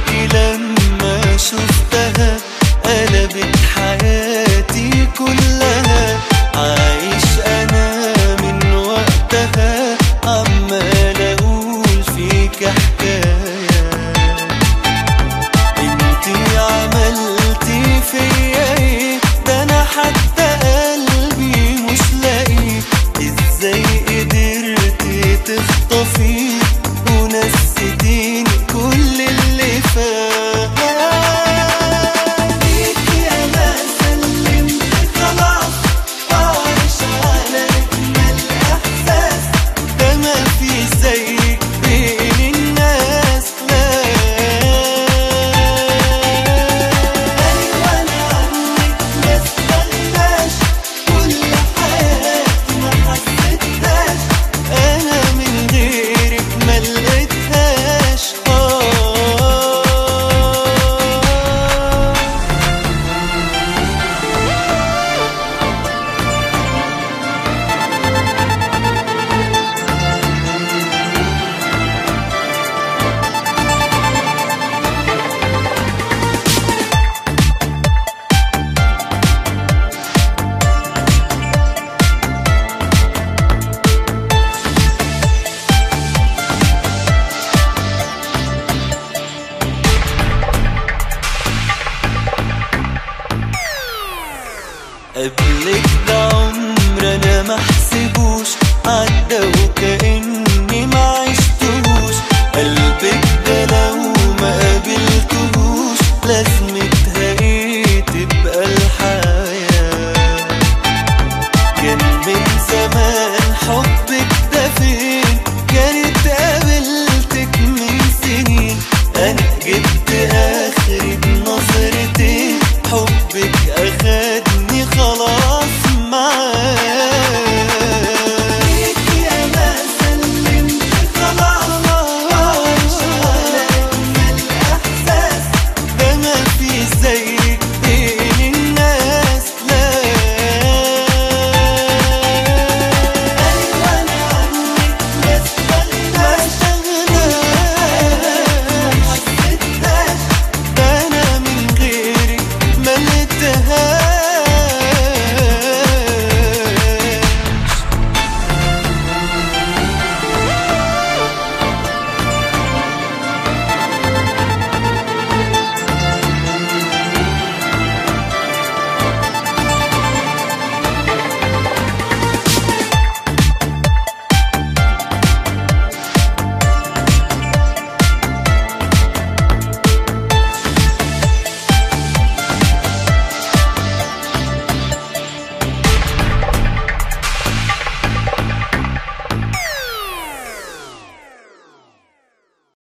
عليكي لما شفتها قلبت حياتي كلها عايش انا من وقتها عمال اقول فيك حكايه انتي عملتي فيا ايه ده انا حتى قلبي مش لاقيه ازاي قدرتي تخطفي ونسيتيني كل اللي فات ليكي انا سلمت خلاص عايش على اجمل احساس ده ما في زيك بين الناس لا ايوه انا عنك ما استغناش كل حياتي ما حسيتهاش انا من غيرك ما لقيتهاش اه قبلك ده عمر انا ما احسبوش عدى وكاني ما عشتوش قلبك ده لو ما قابلتهوش لازمتها ايه تبقى الحياه كان من زمان حبك ده فين كانت قابلتك من سنين انا جبت اخري بنظرتين حبك اخدني خلاص